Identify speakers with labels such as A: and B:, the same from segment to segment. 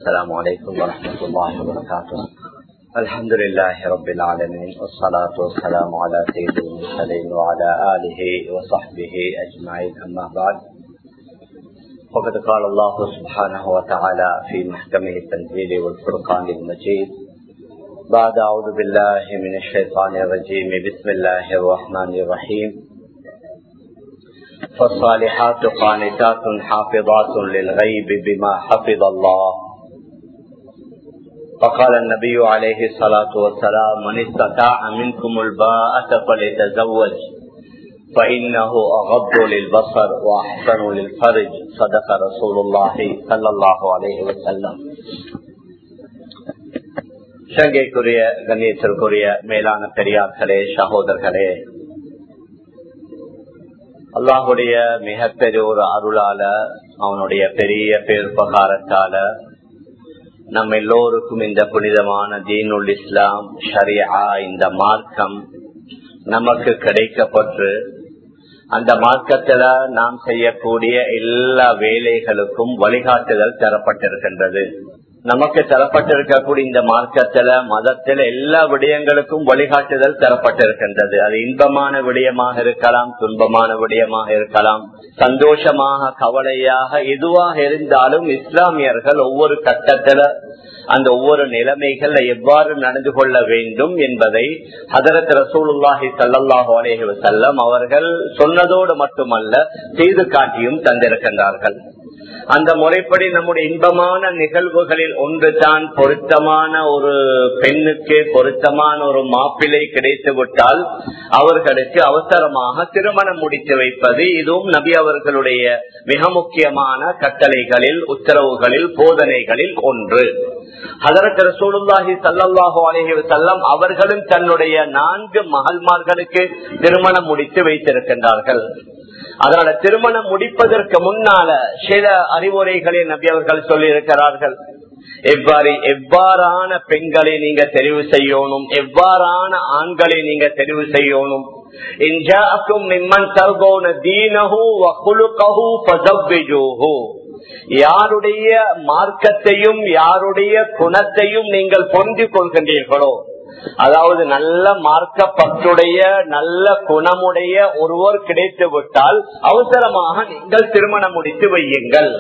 A: السلام عليكم ورحمة الله وبركاته الحمد لله رب العالمين والصلاة والسلام على سيد المرسلين وعلى آله وصحبه أجمعين أما بعد فقد قال الله سبحانه وتعالى في محكمه التنزيل والفرقان المجيد بعد أعوذ بالله من الشيطان الرجيم بسم الله الرحمن الرحيم فالصالحات قانتات حافظات للغيب بما حفظ الله وقال النبي عليه الصلاة والسلام من استطاع منكم الباءة فليتزوج فإنه أغض للبصر وأحسن للفرج صدق رسول الله صلى الله عليه وسلم சங்கைக்குரிய கண்ணியத்திற்குரிய மேலான பெரியார்களே சகோதரர்களே அல்லாஹுடைய மிகப்பெரிய ஒரு அருளால அவனுடைய பெரிய பேருபகாரத்தால நம்ம எல்லோருக்கும் இந்த புனிதமான தீனுல் இஸ்லாம் ஷரியா இந்த மார்க்கம் நமக்கு கிடைக்கப்பட்டு அந்த மார்க்கத்துல நாம் செய்யக்கூடிய எல்லா வேலைகளுக்கும் வழிகாட்டுதல் தரப்பட்டிருக்கின்றது நமக்கு தரப்பட்டிருக்கக்கூடிய இந்த மார்க்கத்துல மதத்துல எல்லா விடயங்களுக்கும் வழிகாட்டுதல் தரப்பட்டிருக்கின்றது அது இன்பமான விடயமாக இருக்கலாம் துன்பமான விடயமாக இருக்கலாம் சந்தோஷமாக கவலையாக எதுவாக இருந்தாலும் இஸ்லாமியர்கள் ஒவ்வொரு கட்டத்துல அந்த ஒவ்வொரு நிலைமைகள் எவ்வாறு நடந்து கொள்ள வேண்டும் என்பதை ஹதரத் ரசூலுல்லாஹி சல்லாஹூ அலேஹி வசல்லம் அவர்கள் சொன்னதோடு மட்டுமல்ல செய்து காட்டியும் தந்திருக்கின்றார்கள் அந்த முறைப்படி நம்முடைய இன்பமான நிகழ்வுகளில் ஒன்று தான் பொருத்தமான ஒரு பெண்ணுக்கு பொருத்தமான ஒரு மாப்பிள்ளை கிடைத்து விட்டால் அவர்களுக்கு அவசரமாக திருமணம் முடித்து வைப்பது இதுவும் நபி அவர்களுடைய மிக முக்கியமான கட்டளைகளில் உத்தரவுகளில் போதனைகளில் ஒன்று அதற்கு ரசூலுல்லாஹி சல்லாஹூ அலஹி வசல்லம் அவர்களும் தன்னுடைய நான்கு மகள்மார்களுக்கு திருமணம் முடித்து வைத்திருக்கின்றார்கள் அதனால திருமணம் முடிப்பதற்கு முன்னால சில அறிவுரைகளை நபி அவர்கள் சொல்லி இருக்கிறார்கள் எவ்வாறு எவ்வாறான பெண்களை நீங்க தெரிவு செய்யணும் எவ்வாறான ஆண்களை நீங்க தெரிவு செய்யணும் யாருடைய மார்க்கத்தையும் யாருடைய குணத்தையும் நீங்கள் பொருந்தி கொள்கின்றீர்களோ அதாவது நல்ல மார்க்கப்பட்டுடைய நல்ல குணமுடைய ஒருவர் கிடைத்து விட்டால் அவசரமாக நீங்கள் திருமணம் முடித்து வையுங்கள்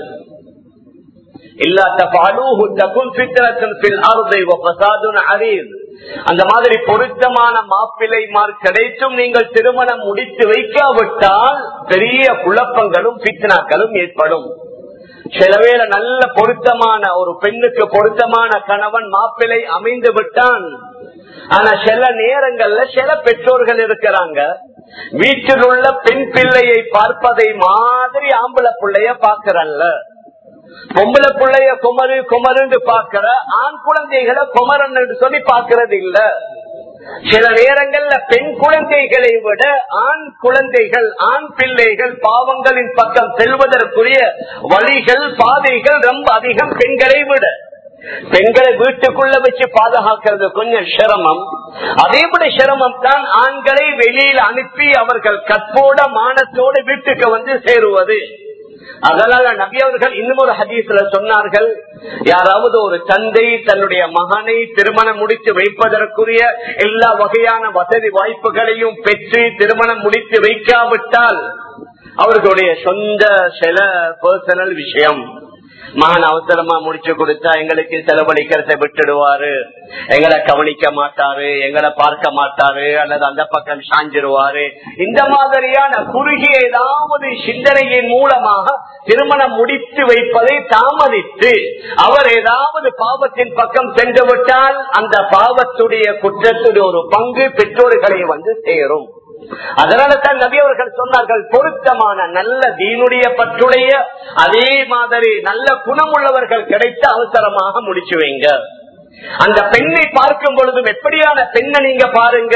A: அந்த மாதிரி பொருத்தமான மாப்பிள்ளைமார் கிடைத்தும் நீங்கள் திருமணம் முடித்து வைக்காவிட்டால் பெரிய குழப்பங்களும் பித்னாக்களும் ஏற்படும் சிலவேளை நல்ல பொருத்தமான ஒரு பெண்ணுக்கு பொருத்தமான கணவன் மாப்பிள்ளை அமைந்து விட்டான் ஆனா சில நேரங்கள்ல சில பெற்றோர்கள் இருக்கிறாங்க வீட்டில் உள்ள பெண் பிள்ளையை பார்ப்பதை மாதிரி ஆம்பளை பிள்ளைய பாக்குறல்ல பொம்பளை பிள்ளைய குமரு குமருன்னு பாக்குற ஆண் குழந்தைகளை குமரன் சொல்லி பாக்குறது இல்ல சில நேரங்கள்ல பெண் குழந்தைகளை விட ஆண் குழந்தைகள் ஆண் பிள்ளைகள் பாவங்களின் பக்கம் செல்வதற்குரிய வழிகள் பாதைகள் ரொம்ப அதிகம் பெண்களை விட பெண்களை வீட்டுக்குள்ள வச்சு பாதுகாக்கிறது கொஞ்சம் சிரமம் அதே விட சிரமம் தான் ஆண்களை வெளியில் அனுப்பி அவர்கள் கற்போட மானத்தோடு வீட்டுக்கு வந்து சேருவது அதனால நபி அவர்கள் இன்னும் ஒரு ஹதீஸ்ல சொன்னார்கள் யாராவது ஒரு தந்தை தன்னுடைய மகனை திருமணம் முடித்து வைப்பதற்குரிய எல்லா வகையான வசதி வாய்ப்புகளையும் பெற்று திருமணம் முடித்து வைக்காவிட்டால் அவர்களுடைய சொந்த சில பர்சனல் விஷயம் மகன் அவசரமா முடிச்சு கொடுத்தா எங்களுக்கு செலவழிக்கிறத விட்டுடுவாரு எங்களை கவனிக்க மாட்டாரு எங்களை பார்க்க மாட்டாரு அல்லது அந்த பக்கம் சாஞ்சிருவாரு இந்த மாதிரியான குறுகிய ஏதாவது சிந்தனையின் மூலமாக திருமணம் முடித்து வைப்பதை தாமதித்து அவர் ஏதாவது பாவத்தின் பக்கம் சென்று விட்டால் அந்த பாவத்துடைய குற்றத்துடைய ஒரு பங்கு பெற்றோர்களை வந்து சேரும் அதனால தான் நபி அவர்கள் சொன்னார்கள் பொருத்தமான நல்ல தீனுடைய பற்றுடைய அதே மாதிரி நல்ல குணமுள்ளவர்கள் கிடைத்து அவசரமாக முடிச்சு வைங்க அந்த பெண்ணை பார்க்கும் பொழுதும் எப்படியான பெண்ணை நீங்க பாருங்க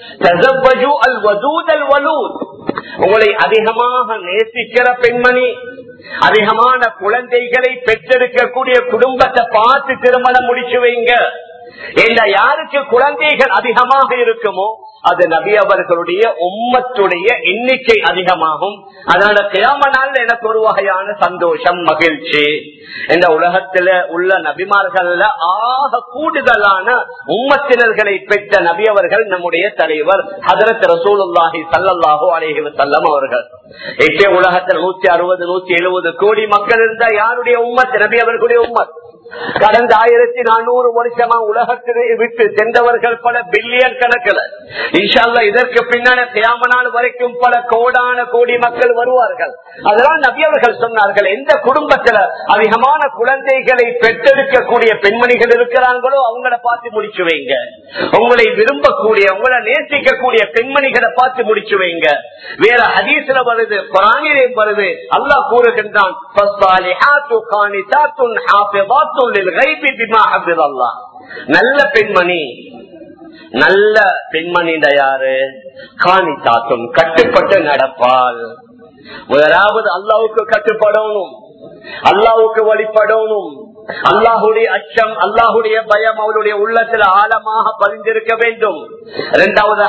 A: உங்களை அதிகமாக நேசிக்கிற பெண்மணி அதிகமான குழந்தைகளை பெற்றெடுக்கக்கூடிய குடும்பத்தை பார்த்து திருமணம் முடிச்சு வைங்க இந்த யாருக்கு குழந்தைகள் அதிகமாக இருக்குமோ அது நபி அவர்களுடைய உம்மத்துடைய எண்ணிக்கை அதிகமாகும் அதனால கிராம நாள் எனக்கு ஒரு வகையான சந்தோஷம் மகிழ்ச்சி இந்த உலகத்துல உள்ள நபிமார்கள்ல ஆக கூடுதலான உம்மத்தினர்களை பெற்ற நபி அவர்கள் நம்முடைய தலைவர் ஹதரத் ரசூலுல்லாஹி சல்லாஹூ அலேஹி வசல்லம் அவர்கள் எட்டே உலகத்தில் நூத்தி அறுபது நூத்தி எழுபது கோடி மக்கள் இருந்தா யாருடைய உம்மத் நபி அவர்களுடைய உம்மத் கடந்த ஆயிரத்தி நானூறு வருஷமா உலகத்திலே விட்டு சென்றவர்கள் பல பில்லியன் கணக்கில் இன்ஷால்லா இதற்கு பின்னால தியாம நாள் வரைக்கும் பல கோடான கோடி மக்கள் வருவார்கள் அதெல்லாம் நபியவர்கள் சொன்னார்கள் எந்த குடும்பத்துல அதிகமான குழந்தைகளை பெற்றெடுக்கக்கூடிய பெண்மணிகள் இருக்கிறாங்களோ அவங்கள பார்த்து முடிச்சு வைங்க உங்களை விரும்பக்கூடிய உங்களை நேசிக்கக்கூடிய பெண்மணிகளை பார்த்து முடிச்சு வைங்க வேற ஹதீஸ்ல வருது குரானிலே வருது அல்லாஹ் கூறுகின்றான் நல்ல பெண்மணி நல்ல பெண்மணி யாரு காணி தாத்தும் கட்டுப்பட்டு நடப்பால் முதலாவது அல்லாவுக்கு கட்டுப்படணும் அல்லாவுக்கு வழிபடணும் அல்லாஹுடைய அச்சம் அல்லாஹுடைய பயம் அவருடைய உள்ளத்தில் ஆழமாக பதிந்திருக்க வேண்டும் இரண்டாவது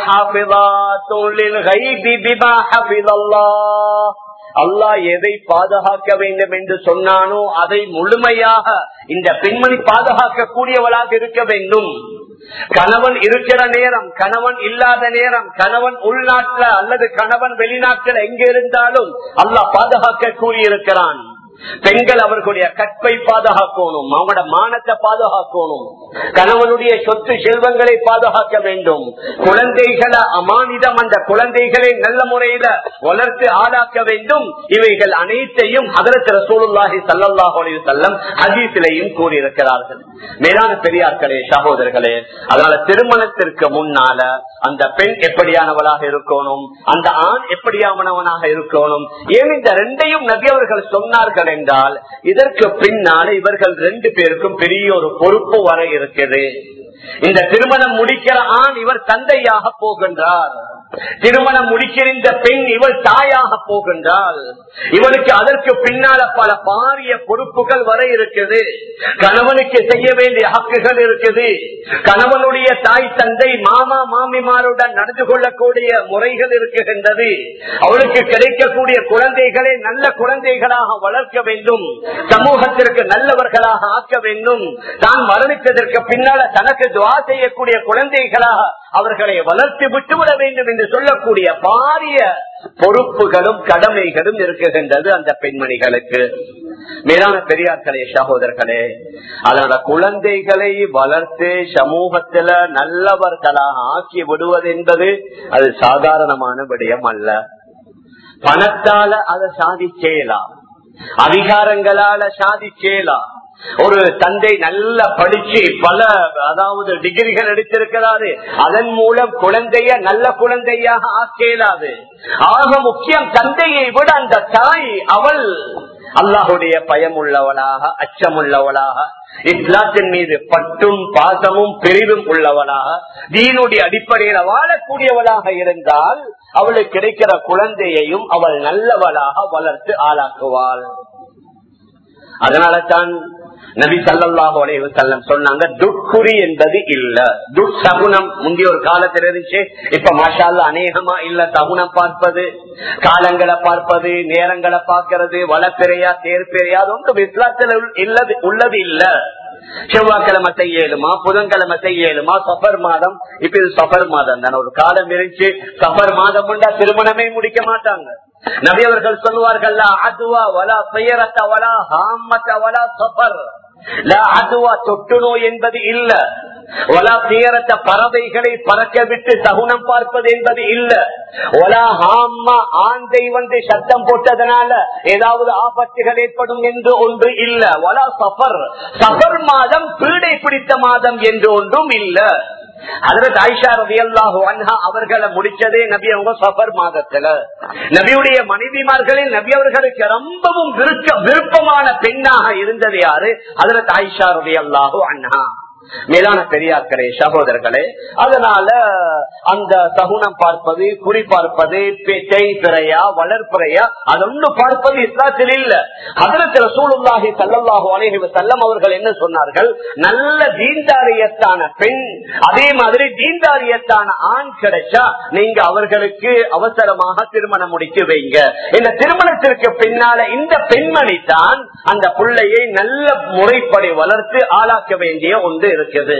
A: அல்லாஹ் எதை பாதுகாக்க வேண்டும் என்று சொன்னானோ அதை முழுமையாக இந்த பெண்மணி பாதுகாக்க கூடியவளாக இருக்க வேண்டும் கணவன் இருக்கிற நேரம் கணவன் இல்லாத நேரம் கணவன் உள்நாட்டில் அல்லது கணவன் வெளிநாட்டில் எங்க இருந்தாலும் அல்லாஹ் பாதுகாக்க கூறியிருக்கிறான் பெண்கள் அவர்களுடைய கற்பை பாதுகாக்கணும் அவங்களோட மானத்தை பாதுகாக்கணும் கணவனுடைய சொத்து செல்வங்களை பாதுகாக்க வேண்டும் குழந்தைகளை அமானிதம் அந்த குழந்தைகளை நல்ல முறையில வளர்த்து ஆளாக்க வேண்டும் இவைகள் அனைத்தையும் அதற்கு ரசூலுல்லாஹி சல்லாஹ் அலி செல்லம் ஹதீசிலையும் கூறியிருக்கிறார்கள் மேலான பெரியார்களே சகோதரர்களே அதனால திருமணத்திற்கு முன்னால அந்த பெண் எப்படியானவளாக இருக்கணும் அந்த ஆண் எப்படியானவனாக இருக்கணும் ஏன் இந்த ரெண்டையும் நபி அவர்கள் சொன்னார்கள் என்றால் இதற்கு பின்னால் இவர்கள் ரெண்டு பேருக்கும் பெரிய ஒரு பொறுப்பு வர இருக்குது இந்த திருமணம் முடிக்கிற ஆண் இவர் தந்தையாக போகின்றார் திருமணம் முடிக்கின்ற பெண் இவள் தாயாக போகின்றாள் இவனுக்கு அதற்கு பின்னால பல பாரிய பொறுப்புகள் வர இருக்குது கணவனுக்கு செய்ய வேண்டிய ஹக்குகள் இருக்குது கணவனுடைய தாய் தந்தை மாமா மாமிமாருடன் நடந்து கொள்ளக்கூடிய முறைகள் இருக்குகின்றது அவளுக்கு கிடைக்கக்கூடிய குழந்தைகளை நல்ல குழந்தைகளாக வளர்க்க வேண்டும் சமூகத்திற்கு நல்லவர்களாக ஆக்க வேண்டும் தான் மரணித்ததற்கு பின்னால தனக்கு துவா செய்யக்கூடிய குழந்தைகளாக அவர்களை வளர்த்து விட்டுவிட வேண்டும் என்று சொல்லக்கூடிய பாரிய பொறுப்புகளும் கடமைகளும் இருக்குகின்றது அந்த பெண்மணிகளுக்கு மேலான பெரியார்களே சகோதரர்களே அதோட குழந்தைகளை வளர்த்து சமூகத்துல நல்லவர்களாக ஆக்கி விடுவது என்பது அது சாதாரணமான விடயம் அல்ல பணத்தால அதை சாதிச்சேலாம் அதிகாரங்களால சாதிச்சேலாம் ஒரு தந்தை நல்ல படிச்சு பல அதாவது டிகிரிகள் எடுத்திருக்கிறாரு அதன் மூலம் குழந்தைய நல்ல குழந்தையாக ஆக்கேலாது ஆக முக்கியம் தந்தையை விட அந்த தாய் அவள் அல்லாஹுடைய பயம் உள்ளவளாக அச்சம் உள்ளவளாக இஸ்லாத்தின் மீது பட்டும் பாசமும் பெரிதும் உள்ளவளாக தீனுடைய அடிப்படையில் வாழக்கூடியவளாக இருந்தால் அவளுக்கு கிடைக்கிற குழந்தையையும் அவள் நல்லவளாக வளர்த்து ஆளாக்குவாள் அதனால தான் நபி சல்லாஹு அலைஹி செல்லம் சொன்னாங்க துட்குறி என்பது இல்ல துட் சகுனம் முந்தைய ஒரு காலத்துல இருந்துச்சு இப்ப மாஷால அநேகமா இல்ல சகுனம் பார்ப்பது காலங்களை பார்ப்பது நேரங்களை பார்க்கறது வளப்பிறையா தேர்பிறையா அது ஒன்றும் இஸ்லாத்துல இல்லது உள்ளது இல்ல செவ்வாய்க்கிழமை செய்யலுமா புதன்கிழமை செய்யலுமா சஃபர் மாதம் இப்ப இது சஃபர் மாதம் தானே ஒரு காலம் இருந்துச்சு சஃபர் மாதம் உண்டா திருமணமே முடிக்க மாட்டாங்க நபி அவர்கள் சொல்லுவார்கள் அதுவா வலா பெயரத்த வலா ஹாமத்த வலா சஃபர் அதுவா தொட்டு நோய் என்பது இல்ல ஒலா தீரத்த பறவைகளை பறக்க விட்டு சகுனம் பார்ப்பது என்பது இல்ல ஒலா ஹாமா ஆந்தை வந்து சத்தம் போட்டதனால ஏதாவது ஆபத்துகள் ஏற்படும் என்று ஒன்று இல்ல ஒலா சஃபர் சஃபர் மாதம் பீடை பிடித்த மாதம் என்று ஒன்றும் இல்ல அதற்கு ஆயிஷா ரவி அல்லாஹு அன்ஹா அவர்களை முடிச்சதே நபி அவங்க சஃபர் மாதத்துல நபியுடைய மனைவிமார்களில் நபி அவர்களுக்கு ரொம்பவும் விருப்பமான பெண்ணாக இருந்தது யாரு அதற்கு ஆயிஷா ரவி அல்லாஹு அன்ஹா மேலான பெரியார்களே சகோதரர்களே அதனால அந்த சகுனம் பார்ப்பது குறி பார்ப்பது பேச்சை பிறையா வளர்ப்புறையா அதொன்று பார்ப்பது இஸ்லாத்தில் இல்ல அதற்கு சூழ்நிலாகி சல்லல்லாஹு அலைஹி செல்லம் அவர்கள் என்ன சொன்னார்கள் நல்ல தீண்டாரியத்தான பெண் அதே மாதிரி தீண்டாரியத்தான ஆண் கிடைச்சா நீங்க அவர்களுக்கு அவசரமாக திருமணம் முடித்து வைங்க இந்த திருமணத்திற்கு பின்னால இந்த பெண்மணி தான் அந்த பிள்ளையை நல்ல முறைப்படி வளர்த்து ஆளாக்க வேண்டிய ஒன்று இருக்குது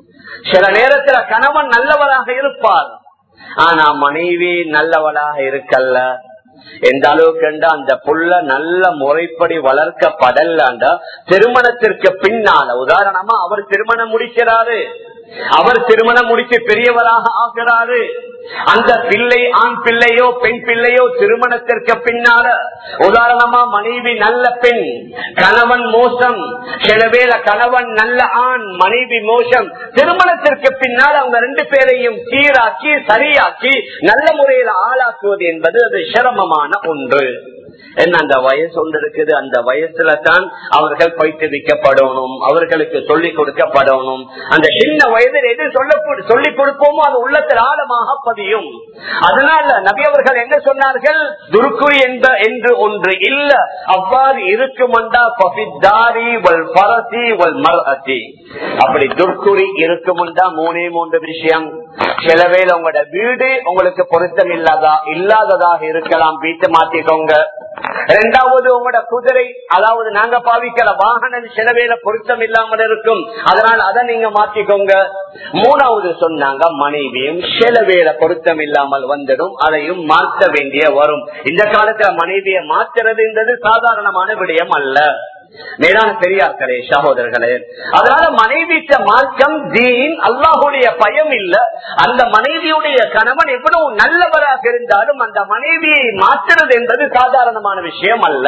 A: சில நேரத்துல கணவன் நல்லவராக இருப்பார் ஆனா மனைவி நல்லவளாக இருக்கல்ல எந்த அளவுக்கு அந்த புள்ள நல்ல முறைப்படி வளர்க்கப்படலாண்டா திருமணத்திற்கு பின்னால உதாரணமா அவர் திருமணம் முடிக்கிறாரு அவர் திருமணம் முடித்து பெரியவராக ஆகிறாரு அந்த பிள்ளை ஆண் பிள்ளையோ பெண் பிள்ளையோ திருமணத்திற்கு பின்னால உதாரணமா மனைவி நல்ல பெண் கணவன் மோசம் சில வேளை கணவன் நல்ல ஆண் மனைவி மோசம் திருமணத்திற்கு பின்னால் அவங்க ரெண்டு பேரையும் சீராக்கி சரியாக்கி நல்ல முறையில் ஆளாக்குவது என்பது அது சிரமமான ஒன்று என்ன அந்த வயசு ஒன்று இருக்குது அந்த வயசுல தான் அவர்கள் பயிற்றுவிக்கப்படணும் அவர்களுக்கு சொல்லிக் கொடுக்கப்படணும் அந்த சின்ன வயதில் எது சொல்ல சொல்லிக் கொடுப்போமோ அது உள்ளத்தில் ஆழமாக பதியும் அதனால நபி அவர்கள் என்ன சொன்னார்கள் துருக்குறி என்ற என்று ஒன்று இல்ல அவ்வாறு இருக்குமண்டா பசித்தாரி வல் பரசி வல் மரசி அப்படி துர்க்குறி இருக்குமுண்டா மூணே மூன்று விஷயம் சில வேளை உங்களோட வீடு உங்களுக்கு பொருத்தம் இல்லாதா இல்லாததாக இருக்கலாம் வீட்டை மாத்திக்கோங்க இரண்டாவது உங்களோட குதிரை அதாவது நாங்க பாவிக்கிற வாகனம் சில வேலை பொருத்தம் இல்லாமல் இருக்கும் அதனால அதை நீங்க மாத்திக்கோங்க மூணாவது சொன்னாங்க மனைவியும் சில வேலை பொருத்தம் இல்லாமல் வந்துடும் அதையும் மாற்ற வேண்டிய வரும் இந்த காலத்துல மனைவியை மாற்றுறதுன்றது சாதாரணமான விடயம் அல்ல மேலான பெரியார்களே சகோதரர்களே அதனால மனைவிட்ட மார்க்கம் தீன் அல்லாஹுடைய பயம் இல்ல அந்த மனைவியுடைய கணவன் எவ்வளவு நல்லவராக இருந்தாலும் அந்த மனைவியை மாற்றுறது என்பது சாதாரணமான விஷயம் அல்ல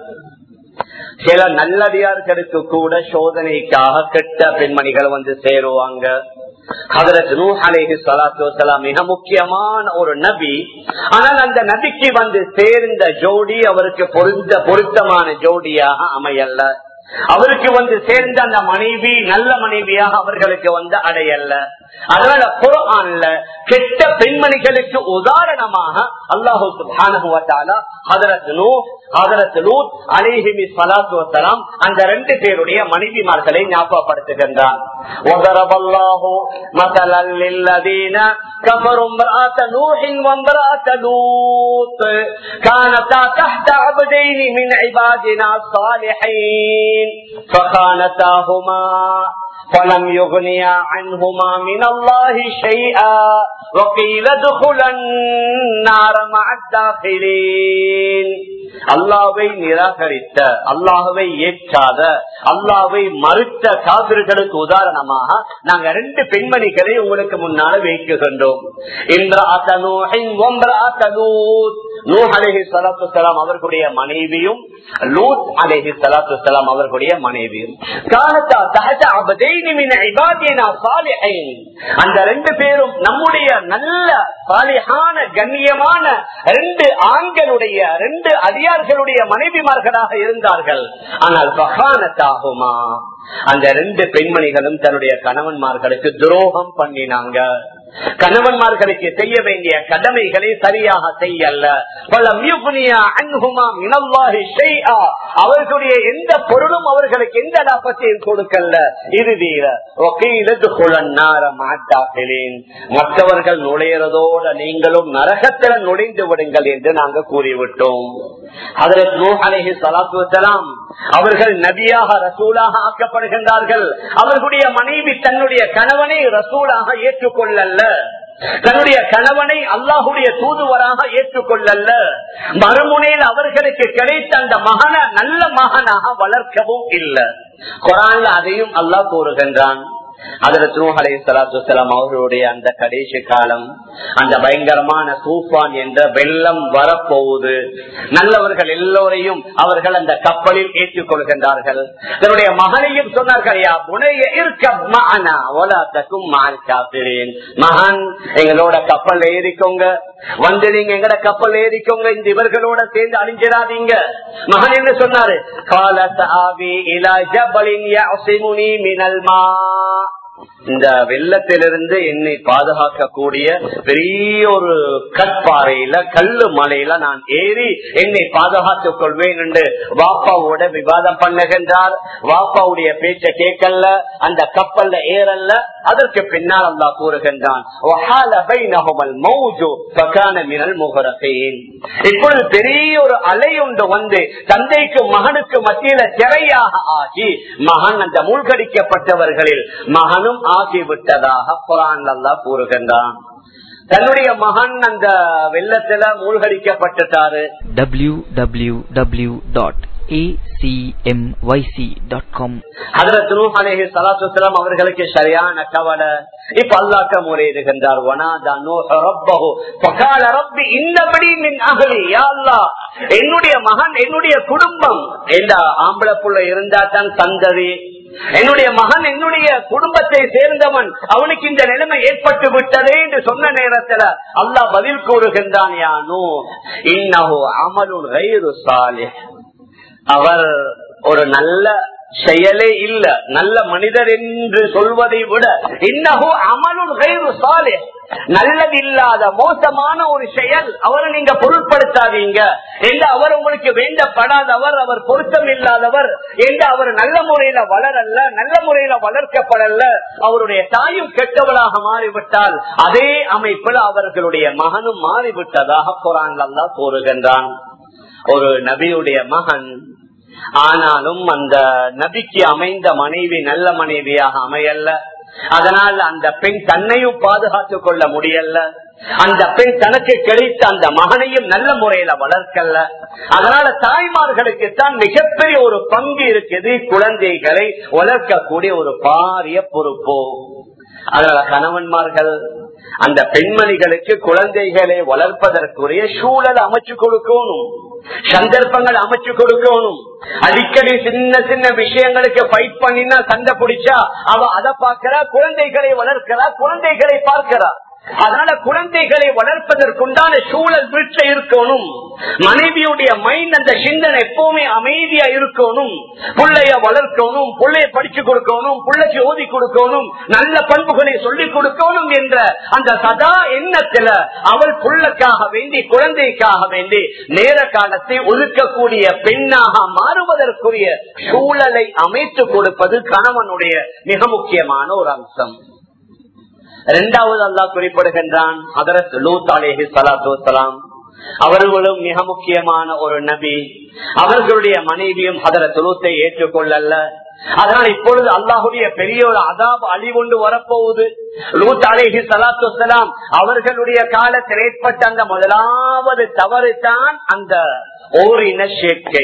A: சில நல்லடியார்களுக்கு கூட சோதனைக்காக கெட்ட பெண்மணிகள் வந்து சேருவாங்க மிக முக்கியமான ஒரு நபி ஆனால் அந்த நபிக்கு வந்து சேர்ந்த ஜோடி அவருக்கு பொருந்த பொருத்தமான ஜோடியாக அமையல்ல அவருக்கு வந்து சேர்ந்த அந்த மனைவி நல்ல மனைவியாக அவர்களுக்கு வந்து அடையல்ல அதனால குரான்ல கெட்ட பெண்மணிகளுக்கு உதாரணமாக அல்லாஹு அந்த ரெண்டு பேருடைய மனைவிமார்களை ஞாபகப்படுத்துகின்றான் كفروا امرأة نوح وامرأة لوط كانتا تحت عبدين من عبادنا الصالحين فخانتاهما فلم يغنيا عنهما من الله شيئا وقيل ادخلا النار مع الداخلين அல்லாவை நிராகரித்த அல்லாஹவை ஏற்றாத அல்லாவை மறுத்த காவிர்களுக்கு உதாரணமாக நாங்க ரெண்டு பெண்மணிகளை உங்களுக்கு முன்னால வைக்குகின்றோம் அவர்களுடைய மனைவியும் லூத் அலேஹி சலாத்து சலாம் அவர்களுடைய மனைவியும் அந்த ரெண்டு பேரும் நம்முடைய நல்ல சாலிஹான கண்ணியமான ரெண்டு ஆண்களுடைய ரெண்டு அதிகார்களுடைய மனைவிமார்களாக இருந்தார்கள் ஆனால் பகானத்தாகுமா அந்த ரெண்டு பெண்மணிகளும் தன்னுடைய கணவன்மார்களுக்கு துரோகம் பண்ணினாங்க கணவன்மார்களுக்கு செய்ய வேண்டிய கடமைகளை சரியாக செய்யல அவர்களுடைய எந்த பொருளும் அவர்களுக்கு எந்த லாபத்தையும் கொடுக்கல இறுதியில மற்றவர்கள் நுழையிறதோட நீங்களும் நரகத்தில நுழைந்து விடுங்கள் என்று நாங்கள் கூறிவிட்டோம் அவர்கள் நபியாக ரசூலாக ஆக்கப்படுகின்றார்கள் அவர்களுடைய மனைவி தன்னுடைய கணவனை ரசூலாக ஏற்றுக்கொள்ளல்ல தன்னுடைய கணவனை அல்லாஹுடைய தூதுவராக ஏற்றுக்கொள்ளல்ல மறுமுனையில் அவர்களுக்கு கிடைத்த அந்த மகன நல்ல மகனாக வளர்க்கவும் இல்லை குரான்ல அதையும் அல்லாஹ் கூறுகின்றான் அவர்களுடைய அந்த கடைசி காலம் அந்த பயங்கரமான தூஃபான் என்ற வெள்ளம் வரப்போகுது நல்லவர்கள் எல்லோரையும் அவர்கள் அந்த கப்பலில் ஏற்றுக் கொள்கின்றார்கள் தன்னுடைய மகனையும் சொன்னார்கள் யா புனைய இருக்க மகன் எங்களோட கப்பல் ஏறிக்கோங்க வந்து நீங்க எங்கட கப்பல் ஏறிக்கோங்க இந்த இவர்களோட சேர்ந்து அழிஞ்சிடாதீங்க மகன் என்ன சொன்னாரு கால சாவி இலா ஜபலின் மினல் மா இந்த வெள்ளத்திலிருந்து என்னை பாதுகாக்கக்கூடிய பெரிய ஒரு கற்பாறையில கல்லு மலையில நான் ஏறி என்னை பாதுகாத்துக் கொள்வேன் என்று வாப்பாவோட விவாதம் பண்ணுகின்றார் வாப்பாவுடைய பேச்ச கேட்கல அந்த கப்பல்ல ஏறல்ல அதற்கு பின்னால் அல்லா கூறுகின்றான் இப்பொழுது பெரிய ஒரு அலை ஒன்று வந்து தந்தைக்கு மகனுக்கு மத்தியில சிறையாக ஆகி மகன் அந்த மூழ்கடிக்கப்பட்டவர்களில் மகனும் ஆகிவிட்டதாக குரான் அல்லா கூறுகின்றான் தன்னுடைய மகன் அந்த வெள்ளத்துல மூழ்கடிக்கப்பட்டுட்டாரு
B: www.acmyc.com
A: அவர்களுக்கு சரியான கவலை இப்ப அல்லாக்க முறையிடுகின்றார் என்னுடைய மகன் என்னுடைய குடும்பம் எந்த ஆம்பளை புள்ள இருந்தா தான் சந்ததி என்னுடைய மகன் என்னுடைய குடும்பத்தை சேர்ந்தவன் அவனுக்கு இந்த நிலைமை ஏற்பட்டு விட்டதே என்று சொன்ன நேரத்துல அல்லாஹ் பதில் கூறுகின்றான் யானோ இன்னஹோ அமலுன் அவர் ஒரு நல்ல செயலே இல்ல நல்ல மனிதர் என்று சொல்வதை விட இன்னஹோ அமலுன் சாலே நல்லதில்லாத மோசமான ஒரு செயல் அவரை நீங்க பொருட்படுத்தாதீங்க என்று அவர் உங்களுக்கு வேண்டப்படாதவர் அவர் பொருத்தம் இல்லாதவர் என்று அவர் நல்ல முறையில வளரல்ல நல்ல முறையில வளர்க்கப்படல அவருடைய தாயும் கெட்டவளாக மாறிவிட்டால் அதே அமைப்பில் அவர்களுடைய மகனும் மாறிவிட்டதாக குரான் அல்லா கூறுகின்றான் ஒரு நபியுடைய மகன் ஆனாலும் அந்த நபிக்கு அமைந்த மனைவி நல்ல மனைவியாக அமையல்ல அதனால் அந்த பெண் தன்னையும் பாதுகாத்துக் கொள்ள முடியல அந்த பெண் தனக்கு கிடைத்த அந்த மகனையும் நல்ல முறையில வளர்க்கல அதனால தாய்மார்களுக்கு தான் மிகப்பெரிய ஒரு பங்கு இருக்குது குழந்தைகளை வளர்க்கக்கூடிய ஒரு பாரிய பொறுப்போ அதனால கணவன்மார்கள் அந்த பெண்மணிகளுக்கு குழந்தைகளை வளர்ப்பதற்குரிய சூழல் அமைச்சு கொடுக்கணும் சந்தர்ப்பங்கள் அமைச்சு கொடுக்கணும் அடிக்கடி சின்ன சின்ன விஷயங்களுக்கு ஃபைட் பண்ணினா சண்டை பிடிச்சா அவ அதை பார்க்கிறா குழந்தைகளை வளர்க்கிறா குழந்தைகளை பார்க்கிறா அதனால குழந்தைகளை வளர்ப்பதற்குண்டான சூழல் வீட்டுல இருக்கணும் மனைவியுடைய மைண்ட் அந்த சிந்தனை எப்பவுமே அமைதியா இருக்கணும் பிள்ளைய வளர்க்கணும் பிள்ளைய படிச்சு கொடுக்கணும் பிள்ளைக்கு ஓதி கொடுக்கணும் நல்ல பண்புகளை சொல்லிக் கொடுக்கணும் என்ற அந்த சதா எண்ணத்துல அவள் புள்ளக்காக வேண்டி குழந்தைக்காக வேண்டி நேர காலத்தை ஒதுக்கக்கூடிய பெண்ணாக மாறுவதற்குரிய சூழலை அமைத்து கொடுப்பது கணவனுடைய மிக முக்கியமான ஒரு அம்சம் இரண்டாவது அல்லா குறிப்பிடுகின்றான் அதரத் லூத் அலேஹி சலாத்து வலாம் அவர்களும் மிக முக்கியமான ஒரு நபி அவர்களுடைய மனைவியும் அதரத் லூத்தை ஏற்றுக்கொள்ளல அதனால இப்பொழுது அல்லாஹுடைய பெரிய ஒரு அதாப் அழிவுண்டு வரப்போகுது லூத் அலேஹி சலாத்து வலாம் அவர்களுடைய காலத்தில் ஏற்பட்ட அந்த முதலாவது தவறு தான் அந்த ஓரின சேர்க்கை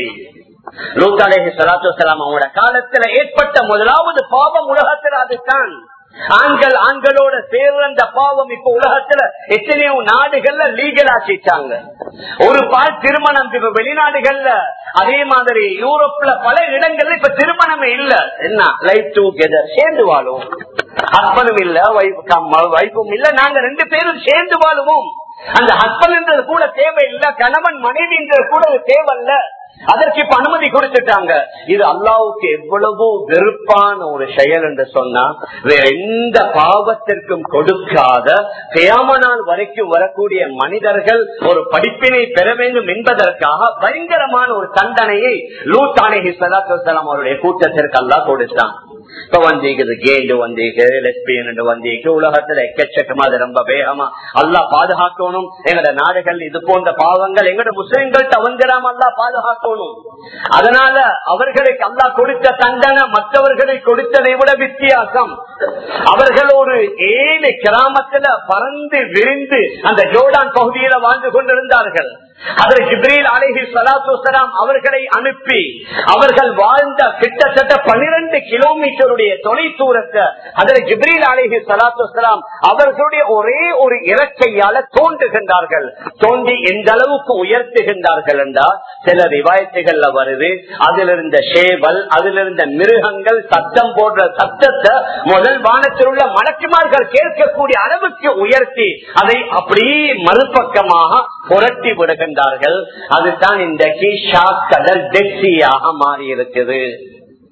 A: லூத் அலேஹி சலாத்து வலாம் அவங்களோட காலத்துல ஏற்பட்ட முதலாவது பாவம் உலகத்தில் அதுதான் ஆண்கள் ஆண்களோட சேர்ந்த பாவம் இப்ப உலகத்துல எத்தனையோ நாடுகள்ல லீகல் ஆக்கிட்டாங்க ஒரு பால் திருமணம் இப்ப வெளிநாடுகள்ல அதே மாதிரி யூரோப்ல பல இடங்கள்ல இப்ப திருமணமே இல்ல என்ன லைஃப் டுகெதர் சேர்ந்து வாழும் ஹஸ்பண்டும் இல்ல வைஃபும் இல்ல நாங்க ரெண்டு பேரும் சேர்ந்து வாழுவோம் அந்த ஹஸ்பண்ட் கூட தேவையில்லை கணவன் மனைவின்றது கூட தேவையில்ல அதற்கு இப்ப அனுமதி கொடுத்துட்டாங்க இது அல்லாவுக்கு எவ்வளவு வெறுப்பான ஒரு செயல் என்று சொன்னா வேற எந்த பாவத்திற்கும் கொடுக்காத பேம நாள் வரைக்கும் வரக்கூடிய மனிதர்கள் ஒரு படிப்பினை பெற வேண்டும் என்பதற்காக பயங்கரமான ஒரு தண்டனையை லூத்தானேஹி சலாத்துலாம் அவருடைய கூட்டத்திற்கு அல்லா கொடுத்தான் இப்ப வந்தீங்க கேண்டு வந்தீங்க லெஸ்பியன் வந்தீங்க உலகத்துல எக்கச்சக்கமா அது ரொம்ப வேகமா அல்லா பாதுகாக்கணும் எங்கட நாடுகள் இது போன்ற பாவங்கள் எங்கட முஸ்லிம்கள்ட்ட வந்துடாம அல்லா பாதுகாக்கணும் அதனால அவர்களுக்கு அல்லா கொடுத்த தண்டனை மற்றவர்களை கொடுத்ததை விட வித்தியாசம் அவர்கள் ஒரு ஏழு கிராமத்துல பறந்து விரிந்து அந்த ஜோர்டான் பகுதியில வாழ்ந்து கொண்டிருந்தார்கள் அதில் ஜிப்ரீல் அலஹி சலாத்துலாம் அவர்களை அனுப்பி அவர்கள் வாழ்ந்த கிட்டத்தட்ட பனிரெண்டு கிலோமீட்டருடைய தொலை தூரத்தை அதில் ஜிப்ரீல் அலஹி சலாத்துலாம் அவர்களுடைய ஒரே ஒரு இறக்கையால தோன்றுகின்றார்கள் தோண்டி எந்த அளவுக்கு உயர்த்துகின்றார்கள் என்றால் சில ரிவாயத்துகள்ல வருது அதில் இருந்த ஷேவல் அதில் இருந்த மிருகங்கள் சத்தம் போன்ற சத்தத்தை முதல் வானத்தில் உள்ள மலக்குமார்கள் கேட்கக்கூடிய அளவுக்கு உயர்த்தி அதை அப்படியே மறுபக்கமாக புரட்டி விடுகின்றார்கள் அதுதான் இன்றைக்கு ஷாக் கடல் டெக்சியாக மாறி இருக்குது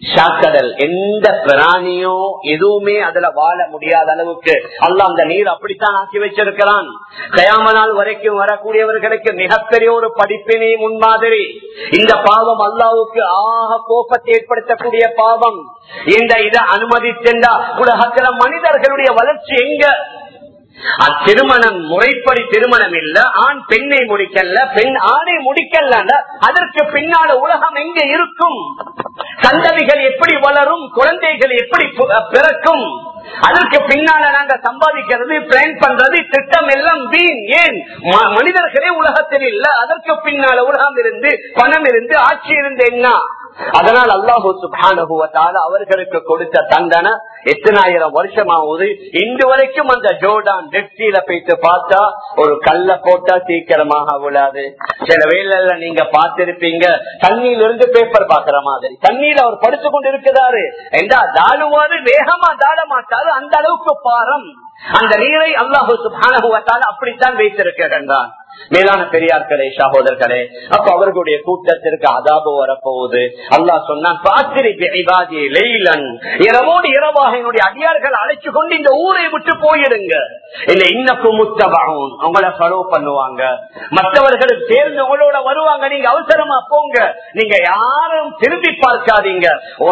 A: ஷாக்கடல் எந்த பிராணியோ எதுவுமே அதுல வாழ முடியாத அளவுக்கு அல்ல அந்த நீர் அப்படித்தான் ஆக்கி வச்சிருக்கிறான் கயாம நாள் வரைக்கும் வரக்கூடியவர்களுக்கு மிகப்பெரிய ஒரு படிப்பினை முன்மாதிரி இந்த பாவம் அல்லாவுக்கு ஆக கோபத்தை ஏற்படுத்தக்கூடிய பாவம் இந்த இதை அனுமதித்தென்றா உலகத்துல மனிதர்களுடைய வளர்ச்சி எங்க திருமணம் முறைப்படி திருமணம் இல்ல ஆண் பெண்ணை முடிக்கல பெண் ஆணை முடிக்கல அதற்கு பின்னால உலகம் எங்க இருக்கும் சந்ததிகள் எப்படி வளரும் குழந்தைகள் எப்படி பிறக்கும் அதற்கு பின்னால நாங்க சம்பாதிக்கிறது பிளான் பண்றது திட்டம் எல்லாம் வீண் ஏன் மனிதர்களே உலகத்தில் இல்ல அதற்கு பின்னால உலகம் இருந்து பணம் இருந்து ஆட்சி இருந்து என்ன அதனால் அல்லாஹூ சுபானுவத்தால அவர்களுக்கு கொடுத்த தண்டனை எத்தனாயிரம் வருஷமாவது இன்று வரைக்கும் அந்த ஜோர்டான் டெப்சியில போயிட்டு பார்த்தா ஒரு கல்ல போட்டா சீக்கிரமாக விழாது சில வேலைல நீங்க பார்த்திருப்பீங்க தண்ணியில இருந்து பேப்பர் பாக்குற மாதிரி தண்ணியில அவர் படுத்து கொண்டு இருக்கிறாரு என்றா தாழுவாரு வேகமா தாழ மாட்டாரு அந்த அளவுக்கு பாரம் அந்த நீரை அல்லாஹூ சுபானுவத்தால அப்படித்தான் வைத்திருக்கின்றான் மேலான பெரியார்களே சகோதரர்களே அப்ப அவர்களுடைய கூட்டத்திற்கு அதாபு வரப்போகுது அல்லாஹ் சொன்னான் இரவோடு இரவாக என்னுடைய அடியார்கள் அழைச்சு கொண்டு இந்த ஊரை விட்டு போயிடுங்க இல்ல இன்னக்கும் முத்தபாகும் அவங்கள ஃபாலோ பண்ணுவாங்க மற்றவர்களுக்கு சேர்ந்து உங்களோட வருவாங்க நீங்க அவசரமா போங்க நீங்க யாரும் திரும்பி பார்க்காதீங்க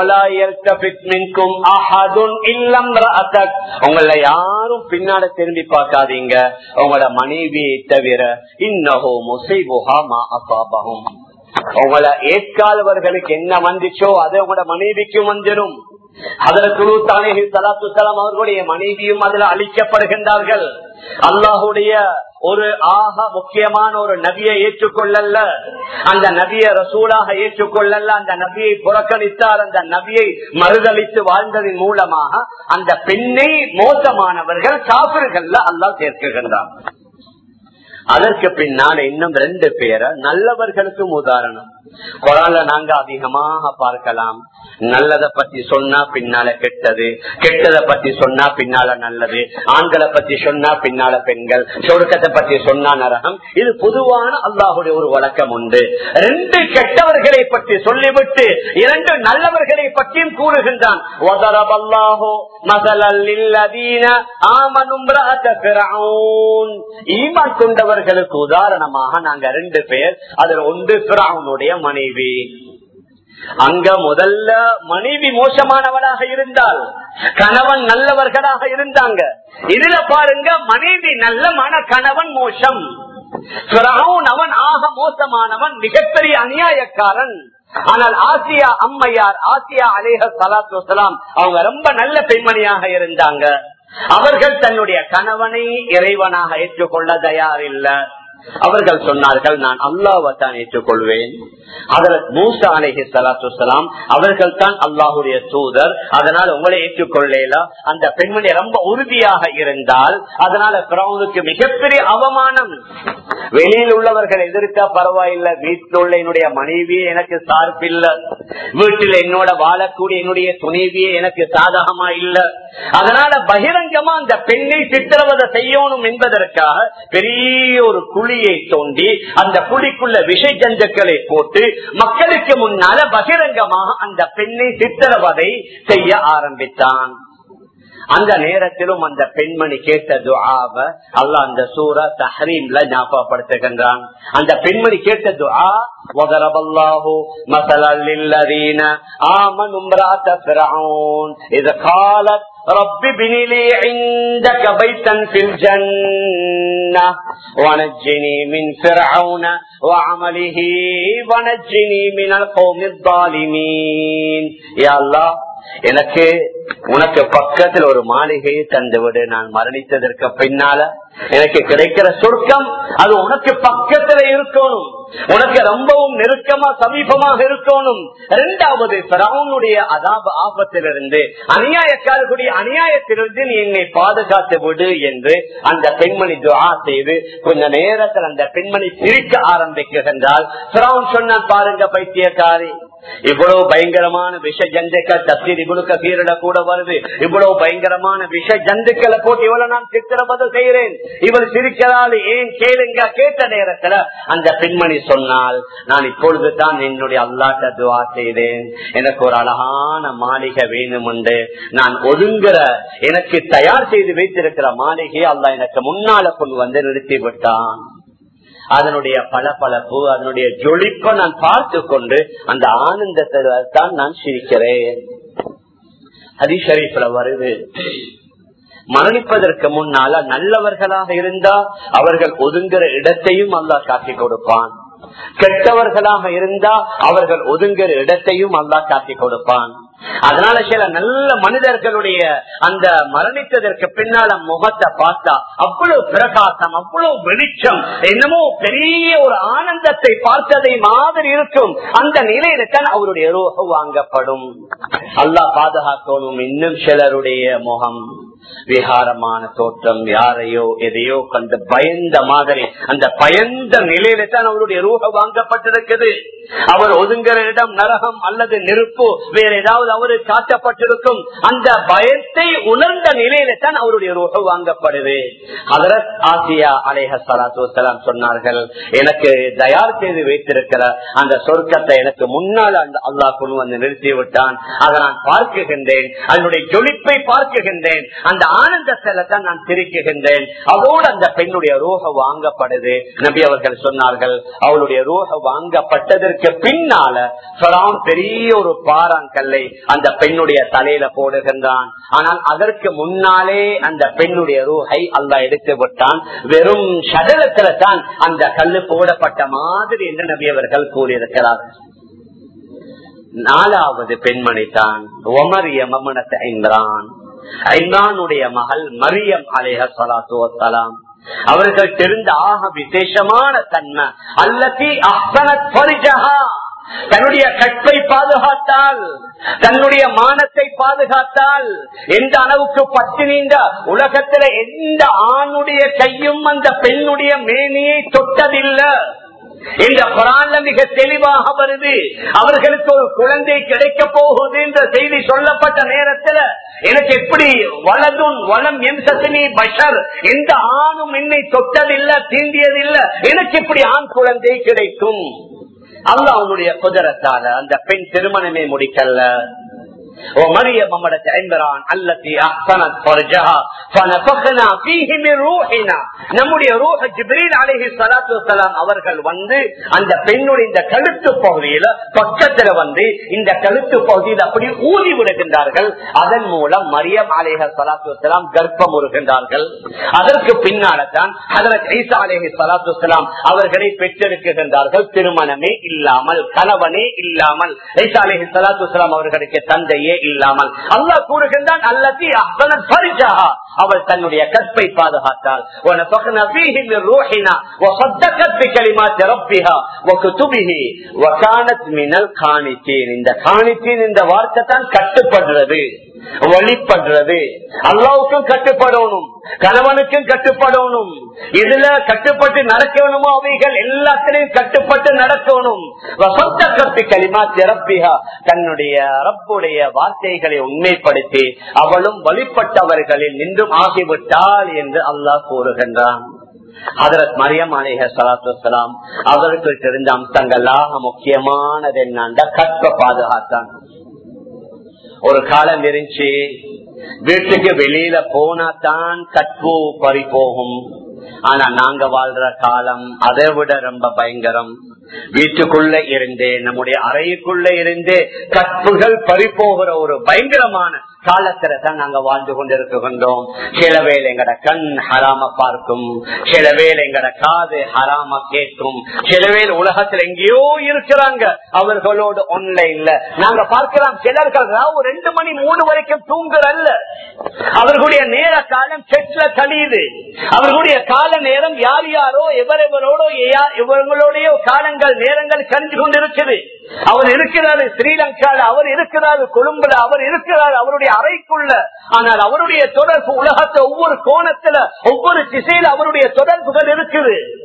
A: உங்களை யாரும் பின்னால திரும்பி பார்க்காதீங்க உங்களோட மனைவியை தவிர இன்னஹோ முசைபுஹாமா அசாபகும் உங்களை ஏற்காலவர்களுக்கு என்ன வந்துச்சோ அது உங்களோட மனைவிக்கும் வந்துடும் அதற்கு தானே சலாத்து சலாம் அவர்களுடைய மனைவியும் அதுல அழிக்கப்படுகின்றார்கள் அல்லாஹுடைய ஒரு ஆக முக்கியமான ஒரு நபியை ஏற்றுக்கொள்ளல அந்த நபியை ரசூலாக ஏற்றுக்கொள்ளல அந்த நபியை புறக்கணித்தார் அந்த நபியை மறுதளித்து வாழ்ந்ததன் மூலமாக அந்த பெண்ணை மோசமானவர்கள் காப்பிர்கள்ல அல்லாஹ் சேர்க்குகின்றார் அதற்கு பின்னால் இன்னும் ரெண்டு பேரை நல்லவர்களுக்கும் உதாரணம் குரான்ல நாங்க அதிகமாக பார்க்கலாம் நல்லத பத்தி சொன்னா பின்னால கெட்டது கெட்டத பத்தி சொன்னா பின்னால நல்லது ஆண்களை பத்தி சொன்னா பின்னால பெண்கள் சொருக்கத்தை பத்தி சொன்னா நரகம் இது பொதுவான அல்லாஹுடைய ஒரு வழக்கம் உண்டு ரெண்டு கெட்டவர்களை பற்றி சொல்லிவிட்டு இரண்டு நல்லவர்களை பற்றியும் கூறுகின்றான் ஈமான் கொண்டவர்களுக்கு உதாரணமாக நாங்க ரெண்டு பேர் அதுல ஒன்று பிராவுனுடைய மனைவி அங்க முதல்ல மனைவி மோசமானவளாக இருந்தால் கணவன் நல்லவர்களாக இருந்தாங்க இதுல பாருங்க மனைவி நல்ல மன கணவன் மோசம் அவன் ஆக மோசமானவன் மிகப்பெரிய அநியாயக்காரன் ஆனால் ஆசியா அம்மையார் ஆசியா அலேஹ சலாத்து வலாம் அவங்க ரொம்ப நல்ல பெண்மணியாக இருந்தாங்க அவர்கள் தன்னுடைய கணவனை இறைவனாக ஏற்றுக்கொள்ள தயாரில்லை அவர்கள் சொன்னார்கள் நான் அல்லாவை தான் ஏற்றுக்கொள்வேன் அதில் மூசா அலேஹி சலாத்துலாம் அவர்கள் தான் அல்லாஹுடைய தூதர் அதனால் உங்களை ஏற்றுக்கொள்ளல அந்த பெண்மணி ரொம்ப உறுதியாக இருந்தால் அதனால பிரவுனுக்கு மிகப்பெரிய அவமானம் வெளியில் உள்ளவர்கள் எதிர்க்க பரவாயில்லை வீட்டில் உள்ள என்னுடைய மனைவியே எனக்கு சார்பில்ல வீட்டில் என்னோட வாழக்கூடிய என்னுடைய துணைவியே எனக்கு சாதகமா இல்ல அதனால பகிரங்கமா அந்த பெண்ணை சித்திரவதை செய்யணும் என்பதற்காக பெரிய ஒரு குழியை தோண்டி அந்த குழிக்குள்ள விஷ ஜந்துக்களை போட்டு மக்களுக்கு முன்னால பகிரங்கமாக அந்த பெண்ணை சித்திரவதை செய்ய ஆரம்பித்தான் அந்த நேரத்திலும் அந்த பெண்மணி கேட்ட துஆவ அல்லாஹ் அந்த சூரா தஹரீம்ல ஞாபகப்படுத்துகின்றான் அந்த பெண்மணி கேட்ட துஆ وضرب الله مثلا للذين آمنوا امرأة فرعون إذ قالت رب ابن لي عندك بيتا في الجنة ونجني من فرعون وعمله ونجني من القوم الظالمين يا الله எனக்கு உனக்கு பக்கத்தில் ஒரு மாளிகையை தந்துவிடு நான் மரணித்ததற்கு பின்னால எனக்கு கிடைக்கிற சொர்க்கம் அது உனக்கு பக்கத்துல இருக்கணும் உனக்கு ரொம்பவும் நெருக்கமா சமீபமாக இருக்கணும் இரண்டாவது பிராவுனுடைய அதாப ஆபத்திலிருந்து அநியாயக்காரர்களுடைய அநியாயத்திலிருந்து நீ என்னை பாதுகாத்து விடு என்று அந்த பெண்மணி துவா செய்து கொஞ்ச நேரத்தில் அந்த பெண்மணி சிரிக்க ஆரம்பிக்கின்றால் பிராவுன் சொன்னான் பாருங்க பைத்தியக்காரி இவ்வளவு பயங்கரமான விஷ ஜந்துக்கள் தஸ்தீர் இவ்வளவு கசீரிட கூட வருது இவ்வளவு பயங்கரமான விஷ ஜந்துக்களை போட்டு இவ்வளவு நான் சித்திரபத செய்கிறேன் இவள் சிரிக்கிறாள் ஏன் கேளுங்க கேட்ட நேரத்துல அந்த பெண்மணி சொன்னால் நான் இப்பொழுது தான் என்னுடைய அல்லாட்ட துவா செய்தேன் எனக்கு ஒரு அழகான மாளிகை வேணும் என்று நான் ஒதுங்குற எனக்கு தயார் செய்து வைத்திருக்கிற மாளிகை அல்லா எனக்கு முன்னால கொண்டு வந்து நிறுத்தி விட்டான் அதனுடைய பளபளப்பு அதனுடைய ஜொலிப்பை நான் பார்த்து கொண்டு அந்த ஆனந்தத்தை தான் நான் சிரிக்கிறேன் ஹரிஷரீஃப்ல வருது மரணிப்பதற்கு முன்னால நல்லவர்களாக இருந்தா அவர்கள் ஒதுங்குற இடத்தையும் அல்லா காட்டி கொடுப்பான் கெட்டவர்களாக இருந்தா அவர்கள் ஒதுங்குற இடத்தையும் அல்லா காட்டி கொடுப்பான் அதனால சில நல்ல மனிதர்களுடைய அந்த மரணித்ததற்கு பின்னால முகத்தை பார்த்தா அவ்வளவு பிரகாசம் அவ்வளவு வெளிச்சம் என்னமோ பெரிய ஒரு ஆனந்தத்தை பார்த்ததை மாதிரி இருக்கும் அந்த நிலையில தான் அவருடைய ரோக வாங்கப்படும் அல்லா பாதுகாக்கணும் இன்னும் சிலருடைய முகம் விகாரமான தோற்றம் யாரையோ எதையோ கண்டு பயந்த மாதிரி அந்த பயந்த நிலையில தான் அவருடைய ரூக வாங்கப்பட்டிருக்குது அவர் ஒதுங்குற இடம் நரகம் அல்லது நெருப்பு வேற ஏதாவது அவரு காட்டப்பட்டிருக்கும் அந்த பயத்தை உணர்ந்த நிலையில தான் அவருடைய ரூக வாங்கப்படுது ஹதரத் ஆசியா அலேஹ சலாத்து வலாம் சொன்னார்கள் எனக்கு தயார் செய்து வைத்திருக்கிற அந்த சொர்க்கத்தை எனக்கு முன்னால் அந்த அல்லாஹ் கொண்டு வந்து நிறுத்தி விட்டான் அதை நான் பார்க்குகின்றேன் அதனுடைய ஜொலிப்பை பார்க்குகின்றேன் அந்த ஆனந்தத்தில தான் நான் சிரிக்குகின்றேன் அதோடு அந்த பெண்ணுடைய ரூக வாங்கப்படுது நபி அவர்கள் சொன்னார்கள் அவளுடைய ரூக வாங்கப்பட்டதற்கு பின்னால ஃபரான் பெரிய ஒரு பாறாங்கல்லை அந்த பெண்ணுடைய தலையில போடுகின்றான் ஆனால் அதற்கு முன்னாலே அந்த பெண்ணுடைய ரூஹை அல்லா எடுத்து விட்டான் வெறும் சடலத்துல தான் அந்த கல்லு போடப்பட்ட மாதிரி என்று நபி அவர்கள் கூறியிருக்கிறார்கள் நாலாவது பெண்மணி தான் ஒமரிய மமனத்தை ஐந்தான் ஐந்தானுடைய மகள் மரியம் அலேஹ சலாத்து வலாம் அவர்கள் தெரிந்த ஆக விசேஷமான தன்மை அல்லத்தி அஹ்சனத் பரிஜஹா தன்னுடைய கற்பை பாதுகாத்தால் தன்னுடைய மானத்தை பாதுகாத்தால் எந்த அளவுக்கு பத்தினிந்த உலகத்துல எந்த ஆணுடைய கையும் அந்த பெண்ணுடைய மேனியை தொட்டதில்லை இந்த குரான்ல மிக தெளிவாக வருது அவர்களுக்கு ஒரு குழந்தை கிடைக்க போகுது என்ற செய்தி சொல்லப்பட்ட நேரத்துல எனக்கு எப்படி வலதும் வளம் என் சசினி பஷர் எந்த ஆணும் என்னை தொட்டதில்லை தீண்டியதில்லை எனக்கு எப்படி ஆண் குழந்தை கிடைக்கும் அல்ல அவனுடைய குதிரத்தால அந்த பெண் திருமணமே முடிக்கல ومريم امرت عمران التي احسنت فرجها فنفخنا فيه من روحنا நம்முடைய ரூஹ ஜிப்ரீல் அலைஹி ஸலாத்து வஸலாம் அவர்கள் வந்து அந்த பெண்ணுடைய இந்த கழுத்து பகுதியில பக்கத்துல வந்து இந்த கழுத்து பகுதியில் அப்படி ஊதி விடுகின்றார்கள் அதன் மூலம் மரியம் அலைஹ ஸலாத்து வஸலாம் கர்ப்பம் உருகின்றார்கள் அதற்கு பின்னால தான் ஹஜரத் ஈசா அலைஹி ஸலாத்து வஸலாம் அவர்களை பெற்றெடுக்கின்றார்கள் திருமணமே இல்லாமல் கணவனே இல்லாமல் ஈசா அலைஹி ஸலாத்து வஸலாம் அவர்களுக்கு தந்தையே இல்லாமல் அல்லாஹ் கூறுகின்றான் அல்லத்தி அஹ்சனத் ஃபர்ஜஹா அவள் தன்னுடைய கற்பை பாதுகாத்தாள் ونفخنا فيه من روحنا وصدقت بكلمات ربها وكتبه وكانت من القانتين இந்த காணித்தீன் இந்த வார்த்தை தான் கட்டுப்படுறது வழிபடுறது அல்லாவுக்கும் கட்டுப்படணும் கணவனுக்கும் கட்டுப்படணும் இதுல கட்டுப்பட்டு நடக்கணுமோ அவைகள் எல்லாத்திலையும் கட்டுப்பட்டு நடக்கணும் வசந்த கற்பி களிமா திறப்பிகா தன்னுடைய ரப்புடைய வார்த்தைகளை உண்மைப்படுத்தி அவளும் வழிபட்டவர்களில் நின்றும் ஆகிவிட்டாள் என்று அல்லாஹ் கூறுகின்றான் அதற்கு மரியம் அலேஹ சலாத்து வலாம் அவருக்கு தெரிந்த அம்சங்களாக முக்கியமானது என்னண்ட கற்ப பாதுகாத்தான் ஒரு காலம் இருந்துச்சு வீட்டுக்கு வெளியில போனா தான் கற்பு பறி போகும் ஆனா நாங்க வாழ்ற காலம் அதை விட ரொம்ப பயங்கரம் வீட்டுக்குள்ள இருந்தே நம்முடைய அறைக்குள்ள இருந்தே கற்புகள் பறிப்போகிற ஒரு பயங்கரமான காலத்துல தான் நாங்க வாழ்ந்து கொண்டிருக்கின்றோம் சில வேலை எங்கட கண் ஹராம பார்க்கும் சில வேலை எங்கட காது ஹராம கேட்கும் சில வேலை உலகத்துல எங்கேயோ இருக்கிறாங்க அவர்களோடு ஒன்லைன்ல நாங்க பார்க்கலாம் சிலர்கள் ராவு ரெண்டு மணி மூணு வரைக்கும் தூங்குறல்ல அவர்களுடைய நேர காலம் செட்ல கழியுது அவர்களுடைய கால நேரம் யார் யாரோ எவரெவரோடோ இவர்களுடைய காலங்கள் நேரங்கள் கழிஞ்சு கொண்டிருக்குது அவர் இருக்கிறாரு ஸ்ரீலங்கால அவர் இருக்கிறாரு கொழும்புல அவர் இருக்கிறார் அவருடைய அறைக்குள்ள ஆனால் அவருடைய தொடர்பு உலகத்தை ஒவ்வொரு கோணத்துல ஒவ்வொரு திசையில அவருடைய தொடர்புகள் இருக்குது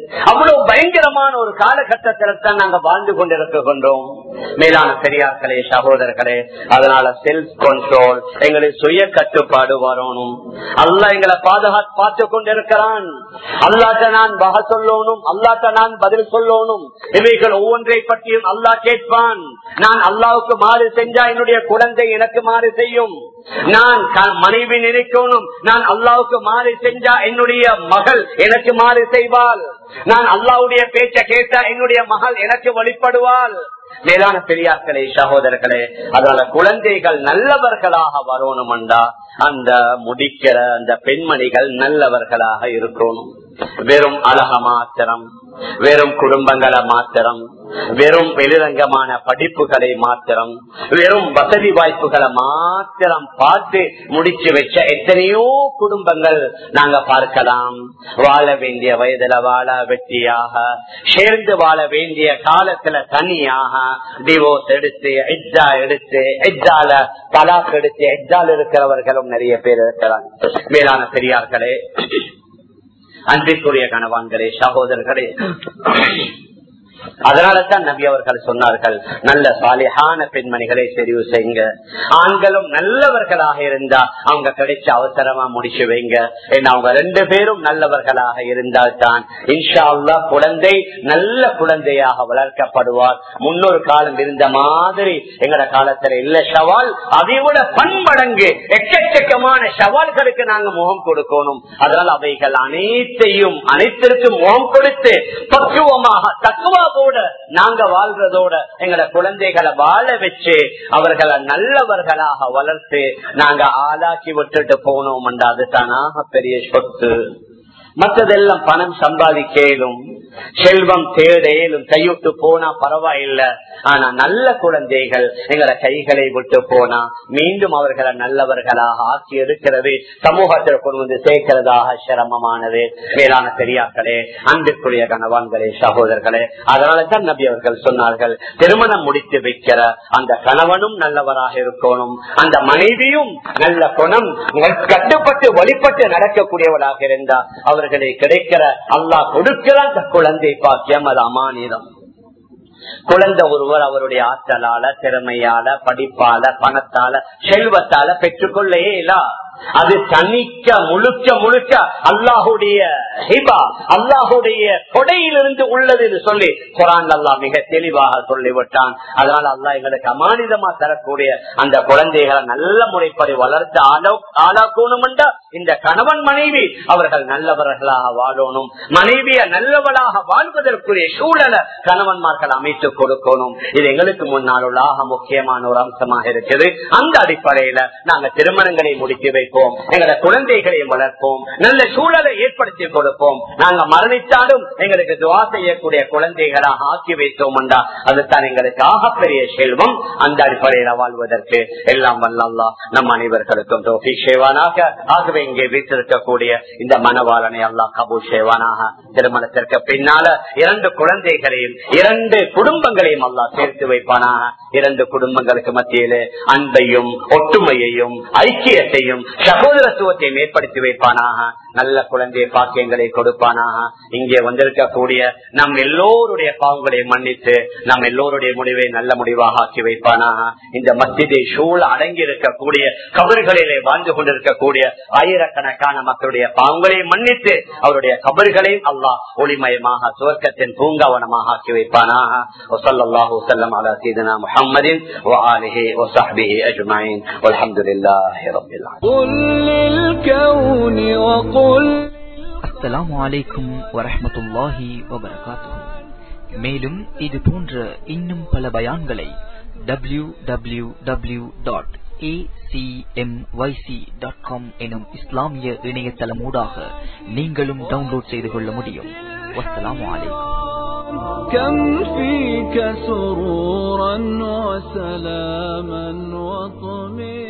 A: அவ்வளவு பயங்கரமான ஒரு காலகட்டத்தில் தான் நாங்க வாழ்ந்து கொண்டிருக்கின்றோம் மேலான பெரியார்களே சகோதரர்களே அதனால செல்ஃப் கண்ட்ரோல் எங்களுக்கு சுய கட்டுப்பாடு வரணும் அல்லா எங்களை பாதுகாத்து பார்த்து கொண்டிருக்கிறான் அல்லாட்ட நான் வக சொல்லணும் அல்லாட்ட நான் பதில் சொல்லணும் இவைகள் ஒவ்வொன்றை பற்றியும் அல்லா கேட்பான் நான் அல்லாவுக்கு மாறு செஞ்சா என்னுடைய குழந்தை எனக்கு மாறு செய்யும் நான் மனைவி நினைக்கணும் நான் அல்லாவுக்கு மாறு செஞ்சா என்னுடைய மகள் எனக்கு மாறு செய்வாள் நான் அல்லாவுடைய பேச்ச கேட்டா என்னுடைய மகள் எனக்கு வழிபடுவாள் மேலான பெரியார்களே சகோதரர்களே அதனால குழந்தைகள் நல்லவர்களாக வரணும்டா அந்த முடிக்கிற அந்த பெண்மணிகள் நல்லவர்களாக இருக்கணும் வெறும் அழக மாத்திரம் வெறும் குடும்பங்களை மாத்திரம் வெறும் வெளிரங்கமான படிப்புகளை மாத்திரம் வெறும் வசதி வாய்ப்புகளை மாத்திரம் பார்த்து முடிச்சு வச்ச எத்தனையோ குடும்பங்கள் நாங்க பார்க்கலாம் வாழ வேண்டிய வயதுல வாழ வெட்டியாக சேர்ந்து வாழ வேண்டிய காலத்துல தனியாக டிவோர்ஸ் எடுத்து எஜ்ஜா எடுத்து எஜ்ஜால தலாக் எடுத்து எஜ்ஜால் இருக்கிறவர்களும் நிறைய பேர் இருக்கிறாங்க மேலான பெரியார்களே அன்பிற்குரிய கணவான்களே சகோதரர்களே அதனால தான் நபி அவர்கள் சொன்னார்கள் நல்ல சாலிஹான பெண்மணிகளை தெரிவு செய்யுங்க ஆண்களும் நல்லவர்களாக இருந்தா அவங்க கிடைச்ச அவசரமா முடிச்சு வைங்க ஏன்னா அவங்க ரெண்டு பேரும் நல்லவர்களாக இருந்தால் தான் இன்ஷா அல்லா குழந்தை நல்ல குழந்தையாக வளர்க்கப்படுவார் முன்னொரு காலம் இருந்த மாதிரி எங்கட காலத்துல இல்ல ஷவால் அதை விட பன்மடங்கு எக்கச்சக்கமான ஷவால்களுக்கு நாங்க முகம் கொடுக்கணும் அதனால் அவைகள் அனைத்தையும் அனைத்திற்கும் முகம் கொடுத்து பக்குவமாக தக்குவா கூட நாங்க வாழ்றதோட எங்களோட குழந்தைகளை வாழ வச்சு அவர்களை நல்லவர்களாக வளர்த்து நாங்க ஆளாக்கி விட்டுட்டு போனோம் அதுதானாக பெரிய சொத்து மற்றதெல்லாம் பணம் சம்பாதிக்கலும் செல்வம் தேடையிலும் கைவிட்டு போனா பரவாயில்ல ஆனா நல்ல குழந்தைகள் எங்களை கைகளை விட்டு போனா மீண்டும் அவர்களை நல்லவர்களாக ஆக்கி எடுக்கிறது சமூகத்தில் கொண்டு வந்து சேர்க்கிறதாக சிரமமானது மேலான பெரியாக்களே அன்பிற்குரிய கணவான்களே சகோதரர்களே அதனால தான் நபி அவர்கள் சொன்னார்கள் திருமணம் முடித்து வைக்கிற அந்த கணவனும் நல்லவராக இருக்கணும் அந்த மனைவியும் நல்ல குணம் கட்டுப்பட்டு வழிபட்டு நடக்கக்கூடியவளாக இருந்தா அவர்களை கிடைக்கிற அல்லாஹ் கொடுக்கிற அந்த குழந்தை பாக்கியம் அது அமானிதம் குழந்தை ஒருவர் அவருடைய ஆற்றலால திறமையால படிப்பால பணத்தால செல்வத்தால பெற்றுக்கொள்ளே இல்ல அது தனிக்க முழுக்க முழுக்க அல்லாஹுடைய ஹிபா அல்லாஹுடைய கொடையிலிருந்து உள்ளது என்று சொல்லி குரான் அல்லா மிக தெளிவாக சொல்லிவிட்டான் அதனால அல்லா எங்களுக்கு அமானிதமா தரக்கூடிய அந்த குழந்தைகளை நல்ல முறைப்படி வளர்த்து ஆளாக்கணும் இந்த கணவன் மனைவி அவர்கள் நல்லவர்களாக வாழணும் மனைவிய நல்லவளாக வாழ்வதற்குரிய சூழலை கணவன்மார்கள் அமைத்து கொடுக்கணும் இது எங்களுக்கு முன்னால் உள்ள முக்கியமான ஒரு அம்சமாக இருக்குது அந்த அடிப்படையில நாங்க திருமணங்களை முடித்து வைப்போம் எங்களோட குழந்தைகளை வளர்ப்போம் நல்ல சூழலை ஏற்படுத்தி கொடுப்போம் நாங்க மரணித்தாலும் எங்களுக்கு துவா செய்யக்கூடிய குழந்தைகளாக ஆக்கி வைத்தோம் என்றா அதுதான் எங்களுக்கு ஆகப்பெரிய செல்வம் அந்த அடிப்படையில வாழ்வதற்கு எல்லாம் வல்லல்லா நம் அனைவர்களுக்கும் தோஃபி செய்வானாக ஆகவே இங்கே வீட்டிருக்கக்கூடிய இந்த மனவாளனை அல்லா கபூர் செய்வானாக திருமணத்திற்கு பின்னால இரண்டு குழந்தைகளையும் இரண்டு குடும்பங்களையும் அல்லா சேர்த்து வைப்பானாக இரண்டு குடும்பங்களுக்கு மத்தியிலே அன்பையும் ஒற்றுமையையும் ஐக்கியத்தையும் சகோதரத்துவத்தையும் ஏற்படுத்தி வைப்பானாக நல்ல குழந்தை பாக்கியங்களை கொடுப்பானாக இங்கே வந்திருக்கக்கூடிய நம் எல்லோருடைய பாவங்களை மன்னித்து நம் எல்லோருடைய முடிவை நல்ல முடிவாக ஆக்கி வைப்பானாக இந்த மத்தியை சூழ அடங்கி இருக்கக்கூடிய கபர்களிலே வாழ்ந்து கொண்டிருக்கக்கூடிய ஆயிரக்கணக்கான மக்களுடைய பாவங்களை மன்னித்து அவருடைய கபர்களையும் அல்லாஹ் ஒளிமயமாக சுவர்க்கத்தின் பூங்காவனமாக ஆக்கி வைப்பானாக وصلى وسلم على سيدنا محمد وآله وصحبه أجمعين والحمد لله رب العالمين
B: قل للكون وقل
C: அஸ்ஸலாமு அலைக்கும் வரஹ்மத்துல்லாஹி வபரகாத்துஹு மேலும் இது போன்ற இன்னும் பல பயான்களை டபிள்யூ டபிள்யூ டபிள்யூ டாட் எனும் இஸ்லாமிய இணையதளமூடாக நீங்களும் டவுன்லோட் செய்து கொள்ள முடியும் வஸ்ஸலாமு அலைக்கும்
B: كم فيك سرورا وسلاما وطمئنا